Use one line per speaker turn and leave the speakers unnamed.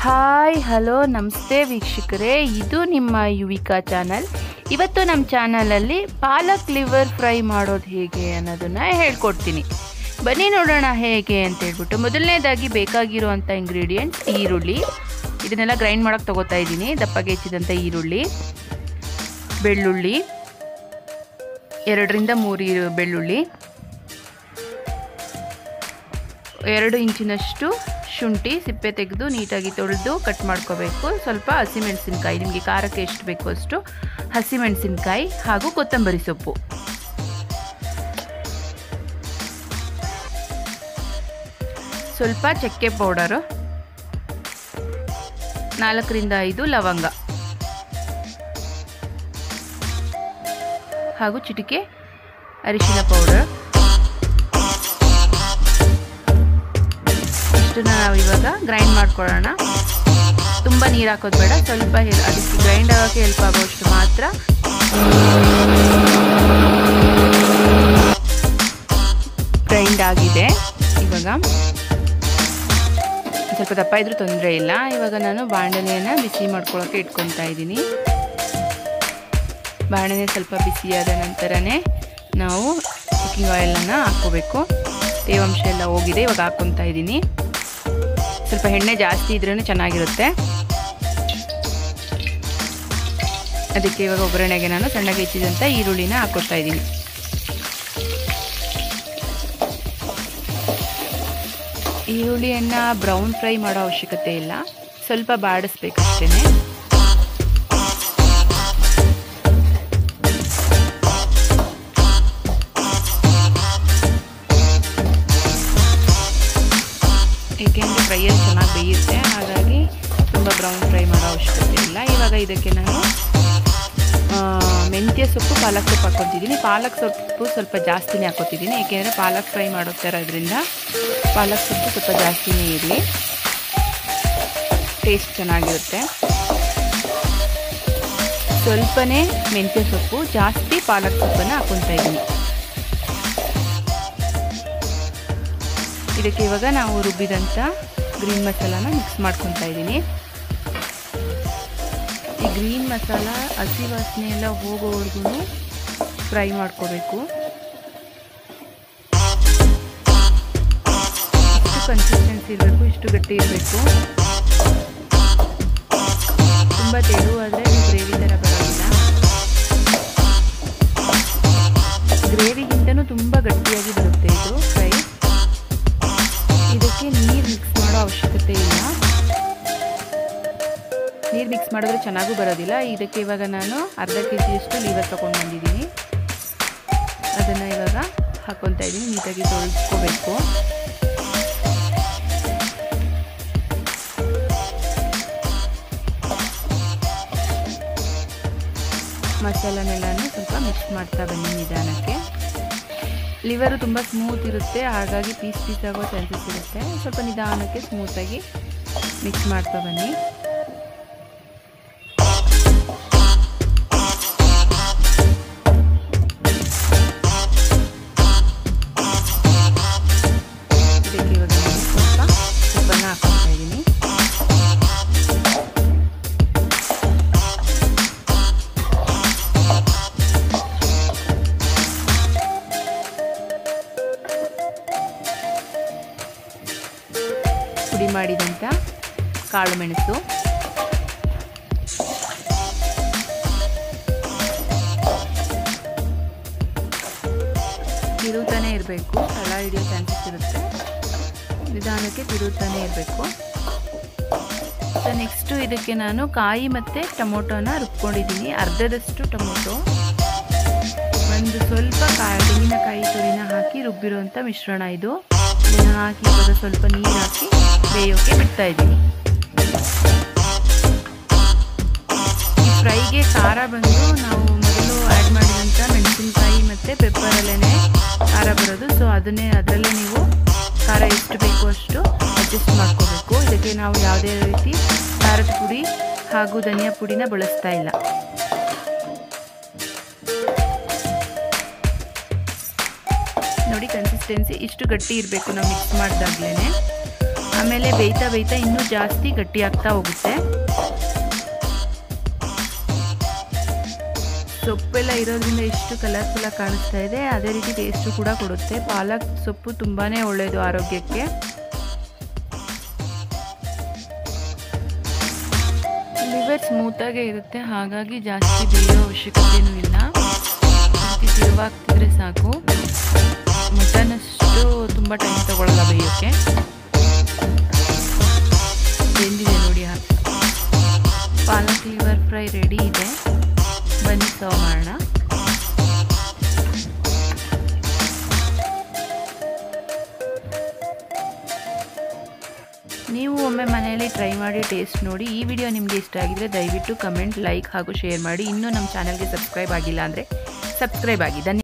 hi hello ನಮಸ್ತೆ ವೀಕ್ಷಕರೇ ಇದು ನಿಮ್ಮ ಯುವಿಕಾ ಚಾನಲ್ ಇವತ್ತು ನಮ್ಮ ಚಾನಲಲ್ಲಿ ಪಾಲಕ್ ಲಿವರ್ ಫ್ರೈ ಮಾಡೋದು ಹೇಗೆ ಅನ್ನೋದನ್ನು ಹೇಳ್ಕೊಡ್ತೀನಿ ಬನ್ನಿ ನೋಡೋಣ ಹೇಗೆ ಅಂತ ಹೇಳ್ಬಿಟ್ಟು ಮೊದಲನೇದಾಗಿ ಬೇಕಾಗಿರುವಂಥ ಇಂಗ್ರೀಡಿಯೆಂಟ್ಸ್ ಈರುಳ್ಳಿ ಇದನ್ನೆಲ್ಲ ಗ್ರೈಂಡ್ ಮಾಡೋಕ್ಕೆ ತಗೋತಾ ಇದ್ದೀನಿ ದಪ್ಪಗೆ ಹೆಚ್ಚಿದಂಥ ಈರುಳ್ಳಿ ಬೆಳ್ಳುಳ್ಳಿ ಎರಡರಿಂದ ಮೂರು ಈರು ಬೆಳ್ಳುಳ್ಳಿ ಎರಡು ಇಂಚಿನಷ್ಟು ಶುಂಠಿ ಸಿಪ್ಪೆ ತೆಗೆದು ನೀಟಾಗಿ ತೊಳೆದು ಕಟ್ ಮಾಡ್ಕೋಬೇಕು ಸ್ವಲ್ಪ ಹಸಿಮೆಣಸಿನ್ಕಾಯಿ ನಿಮಗೆ ಖಾರಕ್ಕೆ ಎಷ್ಟು ಬೇಕೋ ಅಷ್ಟು ಹಸಿಮೆಣಸಿನ್ಕಾಯಿ ಹಾಗೂ ಕೊತ್ತಂಬರಿ ಸೊಪ್ಪು ಸ್ವಲ್ಪ ಚಕ್ಕೆ ಪೌಡರು ನಾಲ್ಕರಿಂದ ಐದು ಲವಂಗ ಹಾಗೂ ಚಿಟಿಕೆ ಅರಿಶಿನ ಪೌಡರ್ ಇಷ್ಟನ್ನ ನಾವು ಇವಾಗ ಗ್ರೈಂಡ್ ಮಾಡ್ಕೊಳ್ಳೋಣ ತುಂಬ ನೀರು ಹಾಕೋದು ಬೇಡ ಸ್ವಲ್ಪ ಅದಕ್ಕೆ ಗ್ರೈಂಡ್ ಆಗೋಕ್ಕೆ ಹೆಲ್ಪ್ ಆಗೋಷ್ಟು ಮಾತ್ರ ಗ್ರೈಂಡ್ ಆಗಿದೆ ಇವಾಗ ಸ್ವಲ್ಪ ದಪ್ಪ ಇದ್ರೂ ತೊಂದರೆ ಇಲ್ಲ ಇವಾಗ ನಾನು ಬಾಣಲೆಯನ್ನು ಬಿಸಿ ಮಾಡ್ಕೊಳ್ಳೋಕೆ ಇಟ್ಕೊತಾ ಇದ್ದೀನಿ ಬಾಣಲೆ ಸ್ವಲ್ಪ ಬಿಸಿಯಾದ ನಂತರನೇ ನಾವು ಕುಕ್ಕಿಂಗ್ ಆಯಿಲನ್ನು ಹಾಕ್ಕೋಬೇಕು ತೇವಾಂಶ ಎಲ್ಲ ಹೋಗಿದೆ ಇವಾಗ ಹಾಕ್ಕೊತಾ ಇದ್ದೀನಿ ಸ್ವಲ್ಪ ಎಣ್ಣೆ ಜಾಸ್ತಿ ಇದ್ರೇ ಚೆನ್ನಾಗಿರುತ್ತೆ ಅದಕ್ಕೆ ಇವಾಗ ಒಗ್ಗರಣೆಗೆ ನಾನು ಸಣ್ಣಗೆ ಹೆಚ್ಚಿದಂಥ ಈರುಳ್ಳಿನ ಹಾಕೋತಾ ಇದ್ದೀನಿ ಈರುಳ್ಳಿಯನ್ನು ಬ್ರೌನ್ ಫ್ರೈ ಮಾಡೋ ಅವಶ್ಯಕತೆ ಇಲ್ಲ ಸ್ವಲ್ಪ ಬಾಡಿಸ್ಬೇಕಷ್ಟೇ ಏಕೆಂದರೆ ಫ್ರೈಯಲ್ಲಿ ಚೆನ್ನಾಗಿ ಬೇಯುತ್ತೆ ಹಾಗಾಗಿ ತುಂಬ ಬ್ರೌನ್ ಫ್ರೈ ಮಾಡೋ ಅವಶ್ಯಕತೆ ಇಲ್ಲ ಇವಾಗ ಇದಕ್ಕೆ ನಾನು ಮೆಂತ್ಯ ಸೊಪ್ಪು ಪಾಲಕ್ ಸೊಪ್ಪು ಹಾಕ್ಕೊತಿದ್ದೀನಿ ಪಾಲಕ್ ಸೊಪ್ಪು ಸ್ವಲ್ಪ ಜಾಸ್ತಿನೇ ಹಾಕೋತಿದ್ದೀನಿ ಏಕೆಂದರೆ ಪಾಲಕ್ ಫ್ರೈ ಮಾಡೋಗ್ತಾ ಇರೋದ್ರಿಂದ ಪಾಲಕ್ ಸೊಪ್ಪು ಸ್ವಲ್ಪ ಜಾಸ್ತಿನೇ ಇರಲಿ ಟೇಸ್ಟ್ ಚೆನ್ನಾಗಿರುತ್ತೆ ಸ್ವಲ್ಪನೇ ಮೆಂತ್ಯ ಸೊಪ್ಪು ಜಾಸ್ತಿ ಪಾಲಕ್ ಸೊಪ್ಪನ್ನು ಹಾಕ್ಕೊತಾ ಇದ್ದೀನಿ ಇದಕ್ಕೆ ಇವಾಗ ನಾವು ರುಬ್ಬಿದಂಥ ಗ್ರೀನ್ ಮಸಾಲಾನ ಮಿಕ್ಸ್ ಮಾಡ್ಕೊತಾ ಇದ್ದೀನಿ ಈ ಗ್ರೀನ್ ಮಸಾಲ ಹಸಿ ವಾಸನೆ ಎಲ್ಲ ಹೋಗೋವರೆಗೂ ಫ್ರೈ ಮಾಡ್ಕೋಬೇಕು ಇಷ್ಟು ಕನ್ಸಿಸ್ಟೆನ್ಸಿ ಇರಬೇಕು ಇಷ್ಟು ಗಟ್ಟಿ ಇರಬೇಕು ತುಂಬ ತೆಳುವಾದರೆ ಗ್ರೇವಿ ಥರ ಬರೋದಿಲ್ಲ ಗ್ರೇವಿಗಿಂತನೂ ತುಂಬ ಗಟ್ಟಿಯಾಗಿ ಬರುತ್ತೆ ಇದು ಫ್ರೈ ಇದಕ್ಕೆ ನೀರು ಮಿಕ್ಸ್ ಮಾಡೋ ಅವಶ್ಯಕತೆ ಇಲ್ಲ ನೀರು ಮಿಕ್ಸ್ ಮಾಡಿದ್ರೆ ಚೆನ್ನಾಗೂ ಬರೋದಿಲ್ಲ ಇದಕ್ಕೆ ಇವಾಗ ನಾನು ಅರ್ಧ ಕೆ ಜಿಯಷ್ಟು ಲೀವರ್ ತೊಗೊಂಡು ಬಂದಿದ್ದೀನಿ ಅದನ್ನು ಇವಾಗ ಹಾಕ್ಕೊತಾ ಇದ್ದೀನಿ ನೀಟಾಗಿ ತೊಳ್ಕೊಬೇಕು ಮಸಾಲನೆಲ್ಲನೂ ಸ್ವಲ್ಪ ಮಿಕ್ಸ್ ಮಾಡ್ತಾ ಬನ್ನಿ ನಿಧಾನಕ್ಕೆ ಲಿವರು ತುಂಬ ಸ್ಮೂತ್ ಇರುತ್ತೆ ಹಾಗಾಗಿ ಪೀಸ್ ಪೀಸ್ ಆಗೋ ಚಾನ್ಸಸ್ ಇರುತ್ತೆ ಸ್ವಲ್ಪ ನಿಧಾನಕ್ಕೆ ಸ್ಮೂತಾಗಿ ಮಿಕ್ಸ್ ಮಾಡ್ತಾ ಬನ್ನಿ ಇದಕ್ಕೆ ಇವಾಗ ನಾನು ಸ್ವಲ್ಪ ಉಪ್ಪನ್ನು ಹಾಕ್ಕೊತಾ ಇದ್ದೀನಿ ಪುಡಿ ಮಾಡಿದಂಥ ಕಾಳು ಮೆಣಸು ತಿರುತ್ತಾನೆ ಇರಬೇಕು ತಳ ಹಿಡಿಯೋ ಚಾನ್ಸಸ್ ಇರುತ್ತೆ ನಿಧಾನಕ್ಕೆ ತಿರುತ್ತಾನೆ ಇರಬೇಕು ಸೊ ನೆಕ್ಸ್ಟು ಇದಕ್ಕೆ ನಾನು ಕಾಯಿ ಮತ್ತು ಟೊಮೊಟೊನ ರುಬ್ಕೊಂಡಿದ್ದೀನಿ ಅರ್ಧದಷ್ಟು ಟೊಮೊಟೊ ಒಂದು ಸ್ವಲ್ಪ ಕಾಯಿ ತೆಂಗಿನಕಾಯಿ ತುರಿನ ಹಾಕಿ ರುಬ್ಬಿರುವಂಥ ಮಿಶ್ರಣ ಇದು ಇದನ್ನು ಹಾಕಿ ಇವಾಗ ಸ್ವಲ್ಪ ನೀರು ಹಾಕಿ ಬೇಯೋಕ್ಕೆ ಬಿಡ್ತಾ ಇದ್ದೀನಿ ಈ ಫ್ರೈಗೆ ಖಾರ ಬಂದು ನಾವು ಮೊದಲು ಆ್ಯಡ್ ಮಾಡಿದಂಥ ಮೆಣಸಿನ್ಕಾಯಿ ಮತ್ತು ಪೆಪ್ಪರಲ್ಲೇ ಖಾರ ಬರೋದು ಸೊ ಅದನ್ನೇ ಅದರಲ್ಲೇ ನೀವು ಖಾರ ಎಷ್ಟು ಬೇಕು ಅಷ್ಟು ಅಡ್ಜಸ್ಟ್ ಮಾಡ್ಕೋಬೇಕು ಇದಕ್ಕೆ ನಾವು ಯಾವುದೇ ರೀತಿ ಖಾರದ ಪುಡಿ ಹಾಗೂ ಧನಿಯಾ ಪುಡಿನ ಬಳಸ್ತಾ ಇಲ್ಲ ನೋಡಿ ಕನ್ಸಿಸ್ಟೆನ್ಸಿ ಇಷ್ಟು ಗಟ್ಟಿ ಇರಬೇಕು ನಾವು ಮಿಕ್ಸ್ ಮಾಡಿದಾಗ್ಲೇ ಆಮೇಲೆ ಬೇಯ್ತಾ ಬೇಯ್ತಾ ಇನ್ನೂ ಜಾಸ್ತಿ ಗಟ್ಟಿ ಆಗ್ತಾ ಹೋಗುತ್ತೆ ಸೊಪ್ಪೆಲ್ಲ ಇರೋದ್ರಿಂದ ಎಷ್ಟು ಕಲರ್ಫುಲ್ಲಾಗಿ ಕಾಣಿಸ್ತಾ ಇದೆ ಅದೇ ರೀತಿ ಟೇಸ್ಟು ಕೂಡ ಕೊಡುತ್ತೆ ಪಾಲಕ್ ಸೊಪ್ಪು ತುಂಬಾ ಒಳ್ಳೆಯದು ಆರೋಗ್ಯಕ್ಕೆ ಲಿವರ್ ಸ್ಮೂತಾಗೇ ಇರುತ್ತೆ ಹಾಗಾಗಿ ಜಾಸ್ತಿ ಬೇಯೋ ಅವಶ್ಯಕತೆಯೂ ಇಲ್ಲ ರೀತಿ ತಿರುವಾಗ್ತಿದ್ರೆ ಸಾಕು ಮಟನಷ್ಟು ತುಂಬ ಟೈಮ್ ತಗೊಳ್ಳಲ್ಲ ಬೇಯೋಕ್ಕೆ ಬೆಂದಿದೆ ನೋಡಿ ಹಾಕಿ ಪಾಲಕ್ ಲಿವರ್ ಫ್ರೈ ರೆಡಿ ಇದೆ ಬನ್ನಿ ಸರ್ವ್ ಮಾಡೋಣ ನೀವು ಒಮ್ಮೆ ಮನೆಯಲ್ಲಿ ಟ್ರೈ ಮಾಡಿ ಟೇಸ್ಟ್ ನೋಡಿ ಈ ವಿಡಿಯೋ ನಿಮಗೆ ಇಷ್ಟ ಆಗಿದ್ರೆ ದಯವಿಟ್ಟು ಕಮೆಂಟ್ ಲೈಕ್ ಹಾಗೂ ಶೇರ್ ಮಾಡಿ ಇನ್ನೂ ನಮ್ಮ ಚಾನಲ್ಗೆ ಸಬ್ಸ್ಕ್ರೈಬ್ ಆಗಿಲ್ಲ ಅಂದರೆ ಸಬ್ಸ್ಕ್ರೈಬ್ ಆಗಿ ಧನ್ಯ